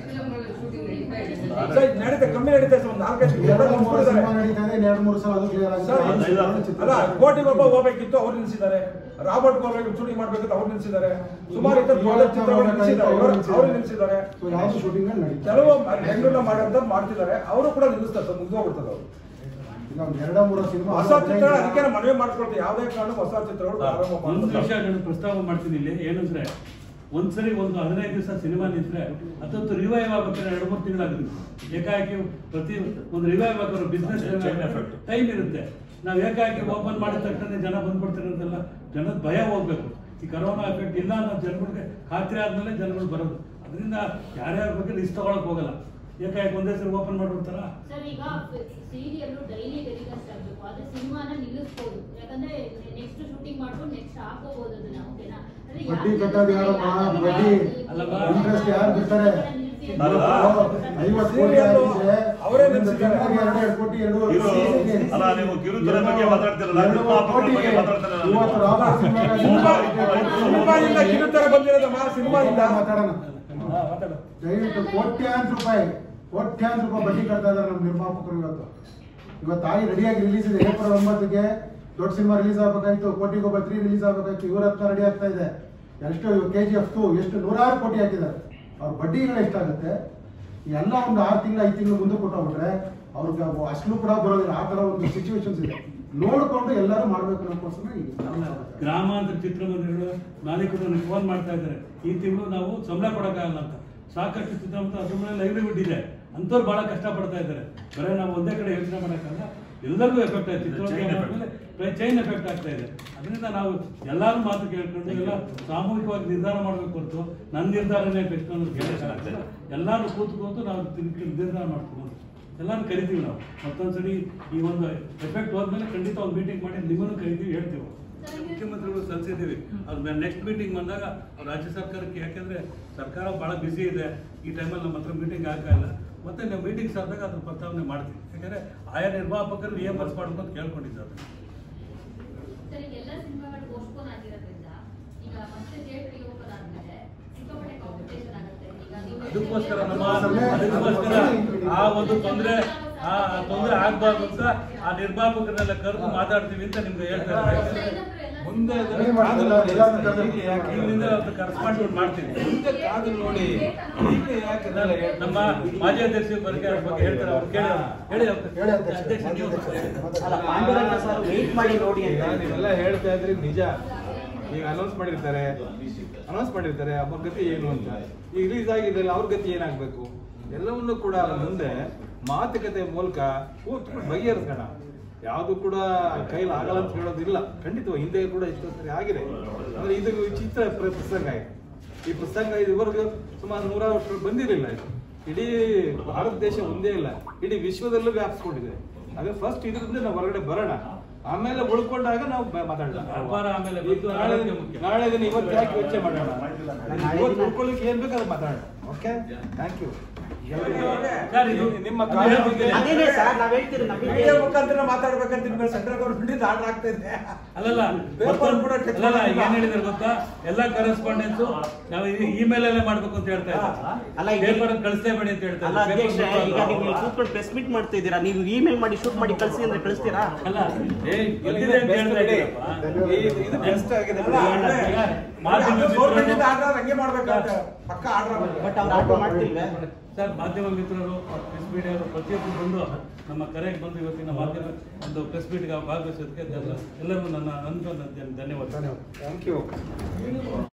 ಸೊ ಇದು ನಡೀತಾ ಕಮ್ಮಿ ನಡೀತಾ ಇದೆ ಒಂದು ನಾಲ್ಕೈದು ಎಲ್ಲ ಎರಡು ಮೂರು ಮುಗ್ದಿದ್ದಾರೆ. ಸಿನಿಮಾ ನಡೀತಾ ಇದೆ ಎರಡು ಮೂರು ಸಲ ಅದು ಕ್ಲಿಯರ್ ಸರ್, ಆಗಿದೆ ಅಲ್ಲ ಕೋಟಿಗೊಬ್ಬ ಹೋಗ್ಬೇಕಿತ್ತು ಅವ್ರು ನಿಲ್ಸಿದ್ದಾರೆ ರಾಬರ್ಟ್ ಗೋಲ್ಗೆ ಶೂಟಿಂಗ್ ಮಾಡ್ಬೇಕಿತ್ತು ಅವ್ರು ನಿಲ್ಸಿದ್ದಾರೆ ಸುಮಾರು ಇತರ ದೊಡ್ಡ ಚಿತ್ರಗಳು ನಿಲ್ಸಿದ್ದಾರೆ ಇವರು- ಅವ್ರು ನಿಲ್ಸಿದ್ದಾರೆ ಸೊ ಯಾವ್ದು ಶೂಟಿಂಗ್ ನಡೀತಾ ಕೆಲವು ಬೆಂಗಳೂರಿನ ಮಾಡೋಂತ ಮಾಡ್ತಿದ್ದಾರೆ ಅವರು ಕೂಡ ನಿಲ್ಲಿಸ್ತಾರೆ ಸರ್ ಮುಗ್ದೋಗ್ಬಿಡ್ತದೆ ಅವರು ಈಗ ಒಂದು ಎರಡು ಮೂರು ಸಿನಿಮಾ ಹೊಸ ಚಿತ್ರಗಳು ಅದಕ್ಕೆ ನಾವು ಮನವಿ ಮಾಡ್ಕೊಳ್ತೀವಿ ಯಾವುದೇ ಕಾರಣಕ್ಕೂ ಹೊಸ ಚಿತ್ರಗಳು ಪ್ರಾರಂಭ ಒಂದು ಮಾಡ್ತಾರೆ ವಿಷಯ ನಾನು ಪ್ರಸ್ತಾವ ಮಾಡ್ತೀನಿ ಇಲ್ಲಿ ಏನಂದ್ರೆ ಒಂದ್ಸರಿ ಒಂದು ಹದಿನೈದು ದಿವಸ ಸಿನಿಮಾ ನಿಂತ್ರೆ ಹತ್ತತ್ತು ರಿವೈವ್ ಆಗ್ಬೇಕಾದ್ರೆ ಎರಡು ಮೂರು ತಿಂಗಳಾಗುತ್ತೆ ಏಕಾಏಕಿ ಪ್ರತಿ ಒಂದು ರಿವೈವ್ ಆಗೋರು ಬಿಸ್ನೆಸ್ Chain effect. ಟೈಮ್ ಇರುತ್ತೆ ನಾವು ಏಕಾಏಕಿ ಓಪನ್ ಮಾಡಿದ ತಕ್ಷಣ ಜನ ಬಂದ್ಬಿಡ್ತಿರೋದಲ್ಲ ಜನದ ಭಯ ಹೋಗ್ಬೇಕು ಈ ಕರೋನಾ ಎಫೆಕ್ಟ್ ಇಲ್ಲ ಅನ್ನೋ ಜನಗಳಿಗೆ ಖಾತ್ರಿ ಆದ್ಮೇಲೆ ಜನಗಳು ಬರೋದು ಅದರಿಂದ ಯಾರ್ಯಾರ ಬಗ್ಗೆ ರಿಸ್ಕ್ ತಗೊಳಕ್ ಹೋಗಲ್ಲ ಏಕಾಏಕಿ ಒಂದೇ ಸರಿ ಓಪನ್ ಮಾಡ್ಬಿಡ್ತಾರ ಸರ್ ಈಗ ಸೀರಿಯಲ್ ಡೈಲಿ ಟೆಲಿಕಾಸ್ಟ್ ಆಗ್ಬೇಕು ಆದ್ರೆ ಸಿನಿಮಾನ ನಿಲ್ಲಿಸ್ಬೋದು ಯಾಕಂದ್ರೆ ನೆಕ್ಸ್ಟ್ ಶೂಟಿಂಗ್ ಮಾಡ್ಕೊಂಡು ನೆಕ್ಸ್ಟ್ ಹಾಕೋಬಹುದು ಅದನ್ನ ಓಕೆನಾ ಅಂದ್ರೆ ಬಡ್ಡಿ ಯಾಕೆ ಕಟ್ಟೋದು ಯಾರಪ್ಪ ಯಾಕೆ ಬಡ್ಡಿ ಅಲ್ಲಮ್ಮ. ಇಂಟ್ರೆಸ್ಟ್ ಯಾರು ಬಿಡ್ತಾರೆ ಅಲ್ಲ. ಐವತ್ತು ಕೋಟಿ Serial ಆಗಿದ್ರೆ ಅವರೇ ಒಂದು ನಿಲ್ಸಿದ್ದಾರೆ. ತಿಂಗಳಿಗೆ ಎರಡು ಎರಡು ಕೋಟಿ ಎರಡೂವರೆ ಇವರು- ಕೋಟಿ ಇದೆ. ಅಲ್ಲ, ನೀವು ಕಿರುತೆರೆ ಬಗ್ಗೆ ಮಾತಾಡ್ತಿರಲ್ಲ, ಎರಡು ನಿರ್ಮಾಪಕರ ಬಗ್ಗೆ ಕೋಟಿಗೆ ಮಾತಾಡ್ತಿರಲ್ಲ ನೀವು. ಇವತ್ತು ರಾಬರ್ಟ್ ಸಿನಿಮಾಗೆ ಸಿನಿಮಾ ಕೋಟಿ ಸಿನಿಮಾದಿಂದ ಕಿರುತೆರೆ ಬಂದಿರೋದಮ್ಮ ಸಿನಿಮಾದಿಂದ ಮಾತಾಡೋಣ ಹಾ, ಮಾತಾಡು ದಯವಿಟ್ಟು ಕೋಟ್ಯಾಂತರ ರೂಪಾಯಿ ಕೋಟ್ಯಾಂತರ ರೂಪಾಯಿ ಬಡ್ಡಿ ಕಟ್ತಾ ಇದ್ದಾರೆ ನಮ್ಮ ನಿರ್ಮಾಪಕರು ಇವತ್ತು ಇವತ್ತು ಆಗಿ ರೆಡಿಯಾಗಿ ರಿಲೀಸ್ ಇದೆ ಏಪ್ರಿಲ್ ಒಂಬತ್ತಕ್ಕೆ ದೊಡ್ಡ ಸಿನಿಮಾ ರಿಲೀಸ್ ಆಗ್ಬೇಕಾಯ್ತು ಕೋಟಿಗೊಬ್ಬ ತ್ರೀ ರಿಲೀಸ್ ಆಗ್ಬೇಕಾಯ್ತು ಇವ್ರ ಹತ್ರ ರೆಡಿ ಆಗ್ತಾ ಇದೆ ಎಷ್ಟು ಕೆ ಜಿ ಎಫ್ ಟು ಎಷ್ಟು ನೂರಾರು ಕೋಟಿ ಹಾಕಿದ್ದಾರೆ ಅವ್ರ ಬಡ್ಡಿಗಳು ಎಷ್ಟಾಗುತ್ತೆ ಎಲ್ಲ ಒಂದು ಆರು ತಿಂಗಳು ಐದು ತಿಂಗಳು ಮುಂದೆ ಕೊಟ್ಟೋಗ್ಬಿಟ್ರೆ ಅವ್ರಿಗೆ ಅವು ಅಷ್ಟು ಕೂಡ ಬರೋದಿಲ್ಲ ಆ ಥರ ಒಂದು ಸಿಚುವೇಶನ್ಸ್ ಇದೆ ನೋಡಿಕೊಂಡು ಎಲ್ಲರೂ ಮಾಡಬೇಕು ಅನ್ನೋಕ್ಕೋಸ್ಕರ ಈಗ ಗ್ರಾಮಾಂತರ ಚಿತ್ರಮಂದಿರಗಳು ಮಾಲೀಕರು ನನಗೆ ಫೋನ್ ಮಾಡ್ತಾ ಇದ್ದಾರೆ ಈ ತಿಂಗಳು ನಾವು ಸಂಬಳ ಕೊಡೋಕ್ಕಾಗಲ್ಲ ಅಂತ ಸಾಕಷ್ಟು ಚಿತ್ರಮಂದಿರ ಅದ್ರ ಮೇಲೆ ಲೈವ್ಲಿಹುಡ್ ಇದೆ ಅಂಥವ್ರು ಬಹಳ ಕಷ್ಟಪಡ್ತಾ ಇದ್ದಾರೆ ಬರೀ ನಾವು ಒಂದೇ ಕಡೆ ಯೋಚನೆ ಮಾಡೋಕ್ಕಲ್ಲ ಎಲ್ಲರಿಗೂ ಎಫೆಕ್ಟ್ ಆಯ್ತು Chain ಚಿತ್ರಮಂದಿರ effect. ಮೇಲೆ ಚೈನ್ ಎಫೆಕ್ಟ್ ಆಗ್ತಾ ಇದೆ ಅದರಿಂದ ನಾವು ಎಲ್ಲರೂ ಮಾತು ಕೇಳ್ಕೊಂಡು ಎಲ್ಲ ಸಾಮೂಹಿಕವಾಗಿ ನಿರ್ಧಾರ ಮಾಡಬೇಕು ಹೊರತು ನನ್ನ ನಿರ್ಧಾರನೇ ಬೆಸ್ಟ್ ಅನ್ನೋದು ಕೇಳಕ್ಕಾಗಲ್ಲ ಎಲ್ಲರೂ ಕೂತ್ಕೊಂಡು ನಾವು ತಿರ್ಗಿ ನಿರ್ಧಾರ ಮಾಡ್ಕೊಂಡು ಎಲ್ಲರೂ ಕರಿತೀವಿ ನಾವು ಮತ್ತೊಂದ್ಸರಿ ಈ ಒಂದು ಎಫೆಕ್ಟ್ ಹೋದ್ಮೇಲೆ ಖಂಡಿತ ಒಂದು ಮೀಟಿಂಗ್ ಮಾಡಿ ನಿಮ್ಮನ್ನು ಕರಿತೀವಿ ಹೇಳ್ತೀವಿ ಮುಖ್ಯಮಂತ್ರಿಗಳು ಸಲ್ಲಿಸಿದ್ದೀವಿ ಅದು ನೆಕ್ಸ್ಟ್ ಮೀಟಿಂಗ್ ಬಂದಾಗ ಅವ್ರು ರಾಜ್ಯ ಸರ್ಕಾರಕ್ಕೆ ಯಾಕೆಂದ್ರೆ ಸರ್ಕಾರ ಬಹಳ ಬ್ಯುಸಿ ಇದೆ ಈ ಟೈಮಲ್ಲಿ ನಮ್ಮ ಹತ್ರ ಮೀಟಿಂಗ್ ಆಗಲ್ಲ ಮತ್ತೆ ನಾವು ಮೀಟಿಂಗ್ ಸರ್ದಾಗ ಅದ್ರ ಪ್ರಸ್ತಾವನೆ ಮಾಡ್ತೀವಿ ಯಾಕಂದ್ರೆ ಆಯಾ ನಿರ್ಮಾಪಕರು ರಿಯಂಬರ್ಸ್ ಮಾಡ್ಬೇಕು ಅಂತ ಕೇಳ್ಕೊಂಡಿದ್ದಾರೆ ಸರ್ ಈಗ ಎಲ್ಲ ಸಿನಿಮಾಗಳು ಪೋಸ್ಟ್ಪೋನ್ ಆಗಿರೋದ್ರಿಂದ ಈಗ ಮತ್ತೆ ಥಿಯೇಟರ್ಗೆ ಓಪನ್ ಆದ್ಮೇಲೆ ಸಿಕ್ಕಾಪಟ್ಟೆ ಕಾಂಪಿಟೇಷನ್ ಆಗುತ್ತೆ ಈಗ ನೀವು ಅದಕ್ಕೋಸ್ಕರ ನಮ್ಮ ಅದಕ್ಕೋಸ್ಕರ ಆ ಒಂದು ತೊಂದರೆ ಆ ತೊಂದರೆ ಆಗ್ಬಾರ್ದು ಅಂತ ಆ ನಿರ್ಮಾಪಕರನ್ನೆಲ್ಲ ಕರೆದು ಮಾತಾಡ್ತೀವಿ ಅಂತ ನಿಮ್ಗೆ ಹೇಳ್ತಾ ಇದ್ದಾರೆ ಮುಂದೆ ಅದನ್ನ ಏನ್ ಮಾಡ್ತಿಲ್ಲ? ಕಾದು ಎಲ್ಲಾರ್ನೂ ನೋಡಿ. ಕರ್ದು- ಈಗ ಯಾಕೆ ಇಲ್ಲಿಂದ ಅವ್ರನ್ನ ಕರೆಸ್ಪಾಂಡ್ ಮಾಡ್ತೀನಿ ಮುಂದೆ ಕಾದು ನೋಡಿ ಈಗ ಯಾಕೆ ಅದೆಲ್ಲ ಹೇಳ್ತಾ ನಮ್ಮ ಮಾಜಿ ಅಧ್ಯಕ್ಷರ ಬಗ್ಗೆ ಅವ್ರ ಬಗ್ಗೆ ಹೇಳ್ತಾರೆ ಅವ್ರು ಕೇಳಿ ಹೇಳಿ ಅವ್ರು. ಹೇಳಿ ಅಧ್ಯಕ್ಷ. ಅಧ್ಯಕ್ಷ ನೀವು ಅಲ್ಲ ಪಾಂಡುರಂಗ ಸರ್ ವೇಟ್ ಮಾಡಿ ನೋಡಿ ಈಗ ಅಂತ ನೀವೆಲ್ಲ ಹೇಳ್ತಾ ಇದ್ರಿ ನಿಜ ಈಗ ಅನೌನ್ಸ್ ಮಾಡಿರ್ತಾರೆ ಅನೌನ್ಸ್ ಮಾಡಿರ್ತಾರೆ ಅವ್ರ ಗತಿ ಏನು ಅಂತ ಈಗ ರಿಲೀಸ್ ಆಗಿದ್ರಲ್ಲ ಅವ್ರ ಗತಿ ಏನಾಗ್ಬೇಕು ಎಲ್ಲವನ್ನೂ ಕೂಡ ಮುಂದೆ ಮಾತುಕತೆ ಮೂಲಕ ಕೂತ್ಕೊಂಡು ಬಗೆಹರಿಸೋಣ ಯಾವುದು ಕೂಡ ಕೈಲಿ ಆಗಲ್ಲ ಅಂತ ಹೇಳೋದಿಲ್ಲ ಖಂಡಿತವಾಗಿ ಹಿಂದೆ ಕೂಡ ಇಷ್ಟು ಸರಿ ಆಗಿದೆ ಅಂದ್ರೆ ಇದು ವಿಚಿತ್ರ ಪ್ರ- ಪ್ರಸಂಗ ಇದು ಈ ಪ್ರಸಂಗ ಇದುವರೆಗೂ ಸುಮಾರು ನೂರಾರು ವರ್ಷ ಬಂದಿರಲಿಲ್ಲ ಇದು ಇಡೀ ಭಾರತ ದೇಶ ಒಂದೇ ಇಲ್ಲ ಇಡೀ ವಿಶ್ವದಲ್ಲೂ ವ್ಯಾಪಿಸ್ಕೊಂಡಿದೆ ಅದೇ ಫಸ್ಟ್ ಇದರಿಂದ ನಾವು ಹೊರಗಡೆ ಬರೋಣ ಆಮೇಲೆ ಉಳ್ಕೊಂಡಾಗ ನಾವು ಬ- ಮಾತಾಡೋಣ ವ್ಯಾಪಾರ ಆಮೇಲೆ ಈಗ ಬಂದು ನಾಳೆ ಆರೋಗ್ಯ ಮುಖ್ಯ. ನಾಳೆ ದಿನ ಇವತ್ತು ಯಾಕೆ ಯೋಚನೆ ಮಾಡೋಣ ಇವತ್ತು ಉಳ್ಕೊಳ್ಳಿಕ್ಕೆ ಏನ್ ಬೇಕು ಅದು ಮಾತಾಡೋಣ ಓಕೆ ಥ್ಯಾಂಕ್ ಯು ಸರ್ ಇದು ನಿಮ್ಮ ಕಾರ್ಯ ಬಗ್ಗೆ ಅದೇನೇ ಸರ್ ನಾವ್ ಹೇಳ್ತೀರಿ ನಮಗೆ ಮೀಡಿಯಾ ಮುಖಾಂತರ ಮಾತಾಡ್ಬೇಕಂತ ನಿಮ್ಗೆ ಸೆಂಟ್ರಲ್ ಗೌರ್ಮೆಂಟ್ ಆರ್ಡರ್ ಆಗ್ತಾ ಇದೆ ಅಲ್ಲಲ್ಲ Paper ಮತ್ತೊಂದು- ಕೂಡ touch ಅಲ್ಲಲ್ಲ ಮಾಡಿಲ್ಲ. ಏನ್ ಹೇಳಿದಾರೆ ಗೊತ್ತಾ ಎಲ್ಲಾ ಕರೆಸ್ಪಾಂಡೆನ್ಸ್ ನಾವು ಇಮೇಲ್ ಅಲ್ಲೇ ಮಾಡ್ಬೇಕು ಅಂತ ಹೇಳ್ತಾ ಅಲ್ಲ, ಇದ್ದಾರೆ ಈಗ- ಪೇಪರ್ ಕಳಿಸ್ತೇಬೇಡಿ ಅಂತ ಹೇಳ್ತಾ ಅಲ್ಲ ಇದ್ದಾರೆ. ಅಧ್ಯಕ್ಷ Paper ಈಗ ನೀವು ಇಲ್ಲಿ ಕೂತ್ಕೊಂಡು ಪ್ರೆಸ್ ಮೀಟ್ ಮಾಡ್ತಾ ಇದ್ದೀರಾ ನೀವು ಇಮೇಲ್ ಮಾಡಿ ಶೂಟ್ ಮಾಡಿ ಕಳಿಸಿ ಅಂದ್ರೆ ಕಳಿಸ್ತೀರಾ ಅಲ್ಲ ಏ ಬಂದಿದೆ ಅಂತ ಹೇಳ್ತಾ ಇದ್ದೀರಪ್ಪ. ಇದು- ಇದು ಬೆಸ್ಟ್ ಆಗಿದೆ ಅಲ್ಲ, ಅದೇ. ಮಾಧ್ಯಮ ಅದು ಮಿತ್ರರು- government ಇಂದ ಆರ್ಡರ್ ಹಂಗೆ ಮಾಡ್ಬೇಕಂತ ಪಕ್ಕ ಆರ್ಡರ್ ಬಟ್ ಅವ್ರು ಆರ್ಡರ್ ಮಾಡ್ತಿಲ್ವೇ ಸರ್ ಮಾಧ್ಯಮ ಮಿತ್ರರು ಪ್ರೆಸ್ ಮೀಡಿಯಾ ಪ್ರತಿಯೊಬ್ಬರು ಬಂದು ನಮ್ಮ ಕರೆಗೆ ಬಂದು ಇವತ್ತಿನ ಮಾಧ್ಯಮ ಒಂದು ಪ್ರೆಸ್ ಮೀಟ್ಗೆ ಭಾಗವಹಿಸೋದಕ್ಕೆ ಎಲ್ಲ- ಎಲ್ಲರಿಗೂ ನನ್ನ ನನ್ನ ಧನ್ಯವಾದ ಧನ್ಯವಾದ ಥ್ಯಾಂಕ್ ಯು